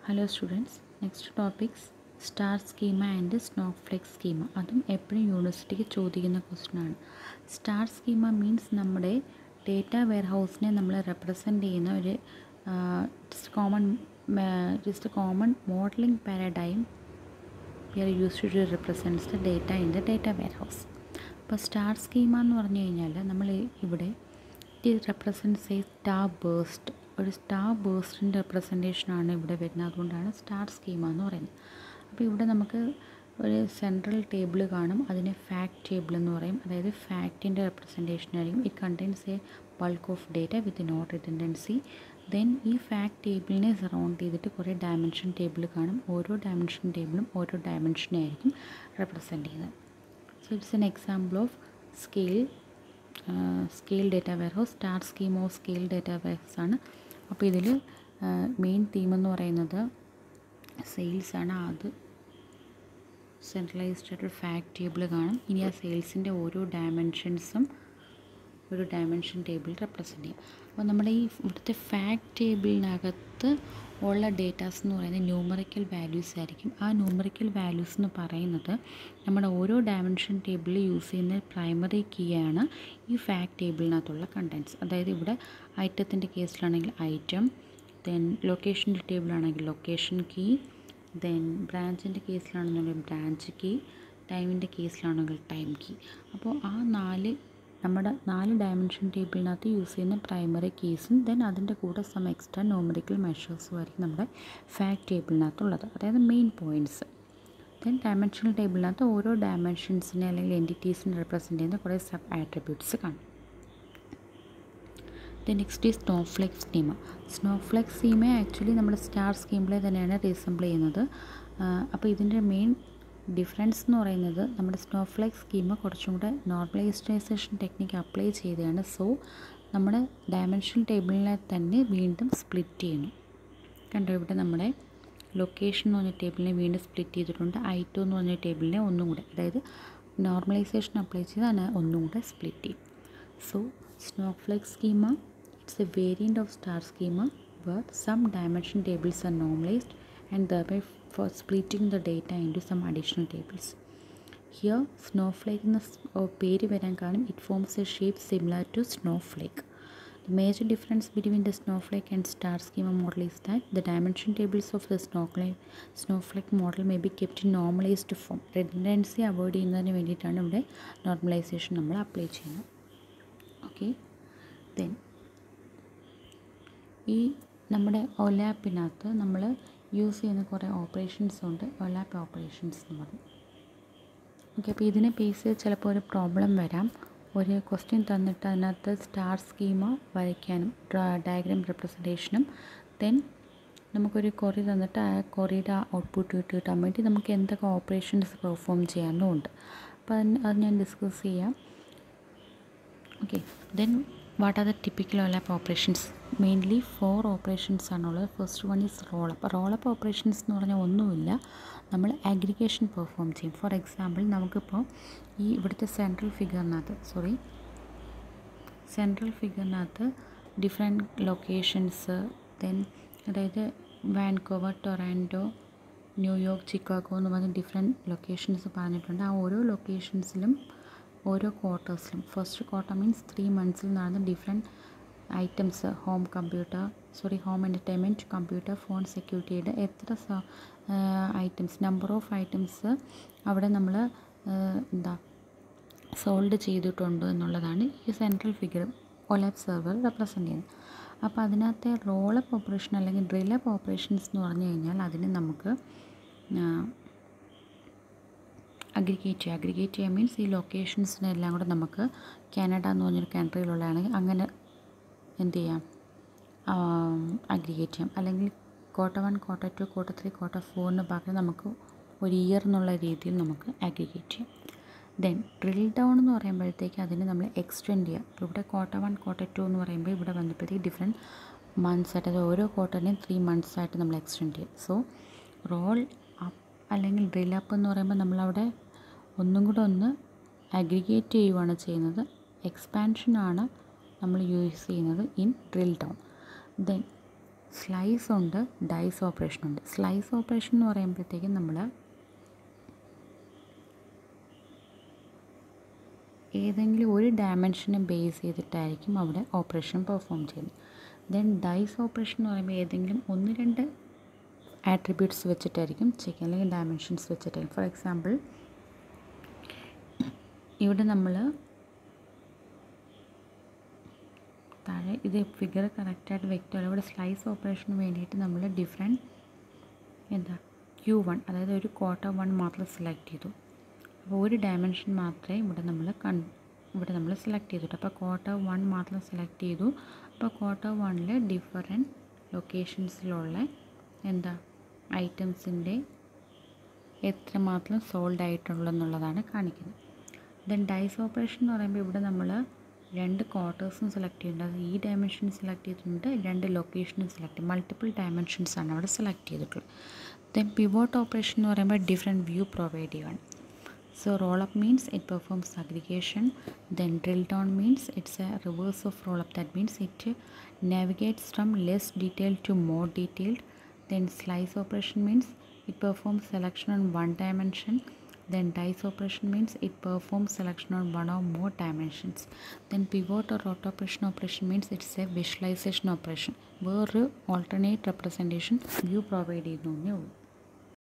Hello students next topics star schema and snowflakes schema അതും എപ്പോഴും യൂണിവേഴ്സിറ്റിക്ക് ചോദിക്കുന്ന ക്വസ്റ്റ്യനാണ് സ്റ്റാർ സ്കീമ മീൻസ് നമ്മുടെ ഡേറ്റ വെയർ ഹൗസിനെ നമ്മൾ റെപ്രസെൻ്റ് ചെയ്യുന്ന ഒരു just common just common modeling paradigm we are use to represents the data in the data warehouse അപ്പോൾ സ്റ്റാർ സ്കീമ എന്ന് പറഞ്ഞു കഴിഞ്ഞാൽ നമ്മൾ ഇവിടെ it represents a star based ഒരു സ്റ്റാർ ബേസ്റ്റിൻ്റെ റെപ്രസെൻറ്റേഷനാണ് ഇവിടെ വരുന്നത് അതുകൊണ്ടാണ് സ്റ്റാർ സ്കീമ എന്ന് പറയുന്നത് അപ്പോൾ ഇവിടെ നമുക്ക് ഒരു സെൻട്രൽ ടേബിൾ കാണും അതിനെ ഫാക്ട് ടേബിൾ എന്ന് പറയും അതായത് ഫാക്റ്റിൻ്റെ റെപ്രസെൻറ്റേഷൻ ആയിരിക്കും it contains a bulk of data with not redundancy then ഈ ഫാക്ട് ടേബിളിനെ സറൗണ്ട് ചെയ്തിട്ട് കുറേ ഡയമെൻഷൻ ടേബിൾ കാണും ഓരോ ഡയമെൻഷൻ ടേബിളും ഓരോ ഡയമെൻഷനെ ആയിരിക്കും റെപ്രസെൻറ്റ് ചെയ്യുന്നത് so it's an example of scale scale data warehouse star scheme of scale data warehouse ആണ് അപ്പോൾ ഇതിൽ മെയിൻ തീം എന്ന് പറയുന്നത് സെയിൽസ് ആണ് അത് സെൻട്രലൈസ്ഡ് ആയിട്ടൊരു ഫാക്ട് ടേബിൾ കാണും ഇനി ആ സെയിൽസിൻ്റെ ഓരോ ഡയമെൻഷൻസും ഒരു ഡയമെൻഷൻ ടേബിൾ റെപ്രസെൻ്റ് ചെയ്യും അപ്പോൾ നമ്മുടെ ഈ ഇവിടുത്തെ ഫാക്ട് ടേബിളിനകത്ത് ഉള്ള ഡേറ്റാസ് എന്ന് പറയുന്നത് ന്യൂമറിക്കൽ വാല്യൂസ് ആയിരിക്കും ആ ന്യൂമറിക്കൽ വാല്യൂസ് എന്ന് പറയുന്നത് നമ്മുടെ ഓരോ ഡയമെൻഷൻ ടേബിളിൽ യൂസ് ചെയ്യുന്ന പ്രൈമറി കീ ആണ് ഈ ഫാക്ട് ടേബിളിനകത്തുള്ള കണ്ടൻസ് അതായത് ഇവിടെ ഐറ്റത്തിൻ്റെ കേസിലാണെങ്കിൽ ഐറ്റം ദെൻ ലൊക്കേഷൻ്റെ ടേബിളാണെങ്കിൽ ലൊക്കേഷൻ കീ ദെൻ ബ്രാഞ്ചിൻ്റെ കേസിലാണെന്നുണ്ടെങ്കിൽ ബ്രാഞ്ച് കീ ടൈമിൻ്റെ കേസിലാണെങ്കിൽ ടൈം കീ അപ്പോൾ ആ നാല് നമ്മുടെ നാല് ഡയമെൻഷൻ ടേബിളിനകത്ത് യൂസ് ചെയ്യുന്ന പ്രൈമറി കീസും ദെൻ അതിൻ്റെ കൂടെ സം എക്സ്ട്രാ നോമറിക്കൽ മെഷേഴ്സും ആയിരിക്കും നമ്മുടെ ഫാക്ട് ടേബിളിനകത്തുള്ളത് അതായത് മെയിൻ പോയിൻറ്റ്സ് ദെൻ ഡയമെൻഷണൽ ടേബിളിനകത്ത് ഓരോ ഡയമെൻഷൻസിനെ അല്ലെങ്കിൽ എൻറ്റിറ്റീസിനെ റെപ്രസെൻ്റ് ചെയ്യുന്ന കുറേ സബ് ആട്രിബ്യൂട്ട്സ് കാണും ദെൻ നെക്സ്റ്റ് ഈ snowflakes schema snowflakes schema actually നമ്മുടെ സ്റ്റാർ സ്കീമിലെ തന്നെയാണ് റീസംബിൾ ചെയ്യുന്നത് അപ്പോൾ ഇതിൻ്റെ മെയിൻ ഡിഫറൻസ് എന്ന് പറയുന്നത് നമ്മുടെ സ്നോഫ്ലെക്സ് സ്കീമ കുറച്ചും കൂടെ നോർമലൈസേഷൻ ടെക്നിക്ക് അപ്ലൈ ചെയ്തതാണ് സോ നമ്മുടെ ഡയമെൻഷൻ ടേബിളിനെ തന്നെ വീണ്ടും സ്പ്ലിറ്റ് ചെയ്യുന്നു കണ്ടോ ഇവിടെ നമ്മുടെ ലൊക്കേഷൻ എന്ന് പറഞ്ഞ ടേബിളിനെ വീണ്ടും സ്പ്ലിറ്റ് ചെയ്തിട്ടുണ്ട് ഐറ്റം എന്ന് പറഞ്ഞ ടേബിളിനെ ഒന്നും കൂടെ അതായത് നോർമലൈസേഷൻ അപ്ലൈ ചെയ്ത് അതിനെ ഒന്നും കൂടെ സ്പ്ലിറ്റ് ചെയ്യും so snowflakes schema it's a variant of star schema where some dimension tables are normalized and thereby for splitting the data into some additional tables. Here, snowflake എന്ന പേര് വരാൻ കാരണം it forms a shape similar to snowflake. The major difference between the snowflake and star schema model is that the dimension tables of the snowflake, snowflake model may be kept in normalized form. Redundancy avoid ചെയ്യുന്നതിന് വേണ്ടിയിട്ടാണ് ഇവിടെ normalisation നമ്മൾ apply ചെയ്യുന്നത് okay then ഈ നമ്മുടെ ഒലാപ്പിനകത്ത് നമ്മൾ use ചെയ്യുന്ന കുറേ ഓപ്പറേഷൻസ് ഉണ്ട് ഒലാപ്പ് ഓപ്പറേഷൻസ് എന്ന് പറയും ഓക്കെ അപ്പോൾ ഇതിനെ ബേസ് ചെയ്ത് ചിലപ്പോൾ ഒരു പ്രോബ്ലം വരാം ഒരു ക്വസ്റ്റ്യൻ തന്നിട്ട് അതിനകത്ത് സ്റ്റാർ സ്കീമ വരയ്ക്കാനും ഡയഗ്രാം റെപ്രസെൻറ്റേഷനും ദെൻ നമുക്കൊരു കൊറി തന്നിട്ട് ആ കൊറിയുടെ ഔട്ട്പുട്ട് കിട്ടാൻ വേണ്ടി നമുക്ക് എന്തൊക്കെ ഓപ്പറേഷൻസ് പെർഫോം ചെയ്യാമെന്നും ഉണ്ട് അപ്പോൾ അതിന് അത് ഞാൻ ഡിസ്കസ് ചെയ്യാം okay then what are the typical OLAP operations mainly four operations ആണുള്ളത് first one is roll up roll up operations എന്ന് പറഞ്ഞാൽ ഒന്നുമില്ല നമ്മൾ അഗ്രിഗേഷൻ പെർഫോം ചെയ്യും ഫോർ എക്സാമ്പിൾ നമുക്കിപ്പോൾ ഈ ഇവിടുത്തെ സെൻട്രൽ ഫിഗറിനകത്ത് സോറി സെൻട്രൽ ഫിഗറിനകത്ത് ഡിഫറെൻറ്റ് ലൊക്കേഷൻസ് ദെൻ അതായത് വാൻകോവർ ടൊറാൻഡോ ന്യൂയോർക്ക് ചിക്കാഗോ എന്ന് പറഞ്ഞ ഡിഫറെൻറ്റ് ലൊക്കേഷൻസ് പറഞ്ഞിട്ടുണ്ട് ആ ഓരോ ലൊക്കേഷൻസിലും ഓരോ ക്വാർട്ടേഴ്സിലും ഫസ്റ്റ് ക്വാർട്ടർ മീൻസ് ത്രീ മന്ത്സിൽ നടന്ന different items home computer sorry home entertainment computer phone സെക്യൂരിറ്റിയുടെ എത്ര ഐറ്റംസ് നമ്പർ ഓഫ് ഐറ്റംസ് അവിടെ നമ്മൾ എന്താ സോൾഡ് ചെയ്തിട്ടുണ്ട് എന്നുള്ളതാണ് ഈ central figure OLAP server represent ചെയ്യുന്നത് അപ്പോൾ അതിനകത്തെ റോളപ്പ് ഓപ്പറേഷൻ അല്ലെങ്കിൽ ഡ്രില്ലപ്പ് ഓപ്പറേഷൻസ് എന്ന് പറഞ്ഞു കഴിഞ്ഞാൽ അതിന് നമുക്ക് അഗ്രിഗേറ്റ് ചെയ്യുക അഗ്രിഗേറ്റ് ചെയ്യുക മീൻസ് ഈ ലൊക്കേഷൻസിനെല്ലാം കൂടെ നമുക്ക് കാനഡ എന്ന് പറഞ്ഞൊരു കൺട്രിയിലുള്ളതാണെങ്കിൽ അങ്ങനെ എന്ത് ചെയ്യാം അഗ്രിഗേറ്റ് ചെയ്യാം അല്ലെങ്കിൽ കോട്ട വൺ കോട്ട ടു കോട്ട ത്രീ കോട്ട ഫോറിന് പകരം നമുക്ക് ഒരു ഇയർ എന്നുള്ള രീതിയിൽ നമുക്ക് അഗ്രിഗേറ്റ് ചെയ്യാം ദെൻ ഡ്രിൽ ഡൗൺ എന്ന് പറയുമ്പോഴത്തേക്ക് അതിന് നമ്മൾ എക്സ്റ്റെൻഡ് ചെയ്യുക ഇപ്പോൾ ഇവിടെ കോട്ട വൺ കോട്ട ടു എന്ന് പറയുമ്പോൾ ഇവിടെ വന്നപ്പോഴത്തേക്ക് ഡിഫറെൻറ്റ് മന്ത്സ് ആയിട്ട് അതായത് ഓരോ ക്വാർട്ടറിനെയും ത്രീ മന്ത്സ് ആയിട്ട് നമ്മൾ എക്സ്റ്റെൻഡ് ചെയ്യും സോ റോൾ അപ്പ് അല്ലെങ്കിൽ ഡ്രിൽ അപ്പ് എന്ന് പറയുമ്പോൾ നമ്മളവിടെ ഒന്നും കൂടെ ഒന്ന് അഗ്രിഗേറ്റ് ചെയ്യുവാണ് ചെയ്യുന്നത് എക്സ്പാൻഷനാണ് നമ്മൾ യൂസ് ചെയ്യുന്നത് in drill down then slice ഉണ്ട് ഡൈസ് ഓപ്പറേഷൻ ഉണ്ട് സ്ലൈസ് ഓപ്പറേഷൻ എന്ന് പറയുമ്പോഴത്തേക്കും നമ്മൾ ഏതെങ്കിലും ഒരു ഡയമെൻഷനെ ബേസ് ചെയ്തിട്ടായിരിക്കും അവിടെ ഓപ്പറേഷൻ പെർഫോം ചെയ്യുന്നത് ദെൻ ഡൈസ് ഓപ്പറേഷൻ എന്ന് പറയുമ്പോൾ ഏതെങ്കിലും ഒന്ന് രണ്ട് ആട്രിബ്യൂട്ട്സ് വെച്ചിട്ടായിരിക്കും ചെയ്യുക അല്ലെങ്കിൽ ഡയമെൻഷൻസ് വെച്ചിട്ടായിരിക്കും ഫോർ എക്സാമ്പിൾ ഇവിടെ നമ്മൾ താഴെ ഇത് ഫിഗർ കറക്റ്റായിട്ട് വെക്റ്റുള്ള ഇവിടെ സ്ലൈസ് ഓപ്പറേഷന് വേണ്ടിയിട്ട് നമ്മൾ ഡിഫറെൻറ്റ് എന്താ ക്യൂ വൺ അതായത് ഒരു ക്വാർട്ടർ വൺ മാത്രം സെലക്ട് ചെയ്തു അപ്പോൾ ഒരു ഡയമെൻഷൻ മാത്രമേ ഇവിടെ നമ്മൾ കൺ ഇവിടെ നമ്മൾ സെലക്ട് ചെയ്തിട്ട് അപ്പോൾ ക്വാർട്ടർ വൺ മാത്രം സെലക്ട് ചെയ്തു അപ്പോൾ ക്വാർട്ടർ വണ്ണിൽ ഡിഫറെൻറ്റ് ലൊക്കേഷൻസിലുള്ള എന്താ ഐറ്റംസിൻ്റെ എത്രമാത്രം സോൾഡ് ആയിട്ടുള്ളതെന്നുള്ളതാണ് കാണിക്കുന്നത് ദെൻ ഡൈസ് ഓപ്പറേഷൻ എന്ന് പറയുമ്പോൾ ഇവിടെ നമ്മൾ രണ്ട് ക്വാർട്ടേഴ്സും സെലക്ട് ചെയ്യുന്നുണ്ട് അത് ഈ ഡയമെൻഷൻ സെലക്ട് ചെയ്തിട്ടുണ്ട് രണ്ട് ലൊക്കേഷനും സെലക്ട് ചെയ്യും മൾട്ടിപ്പിൾ ഡയമെൻഷൻസ് ആണ് അവിടെ സെലക്ട് ചെയ്തിട്ടുള്ളത് ദെൻ പിവോട്ട് ഓപ്പറേഷൻ എന്ന് പറയുമ്പോൾ ഡിഫറെൻറ്റ് വ്യൂ പ്രൊവൈഡ് ചെയ്യുകയാണ് So roll up means it performs aggregation. Then drill down means it's a reverse of roll up. That means it navigates from less detailed to more detailed. Then slice operation means it performs selection on one dimension. Then dice operation means it performs selection on one or more dimensions. Then pivot or rot operation operation means it's a visualization operation. വേറൊരു alternate representation view provide ചെയ്യുന്നു എന്നേ ഉള്ളൂ